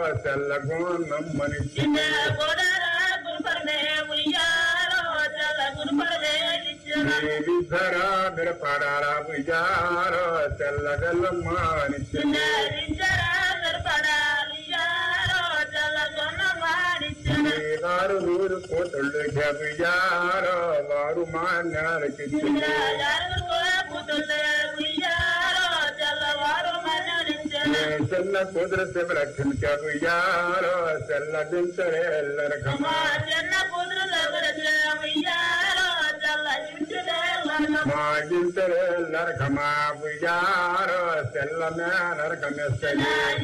తెల్లగోనమ్మని చిన్న గోడల గురుపరమే ఉయ్యాలో చల్ల గురుపరమే ఇచ్చిన ధరా మిరపడాల విజారో తెల్లగల్లమ్మని చిన్న రించరా సరిపడాలియాలో చల్ల గొన్న మాడిచ్చిన వారు నూరు కోతళ్ళు విజారో వారు మాన్యాలకి చిన్న జారుగురు పుతులే ఉయ్యాలో చల్లవారు మరణించిన చెల్ల కుదుర శివలక్ష్మి విజారో తెల్లదించరే ఎల్లరకమ్మ మా చిన్న కూతురు ఉయ్యాలో చల్ల ఇంటిదే మా గింతరే ఎల్లరకమా విజారో తెల్ల నరకమెస్తని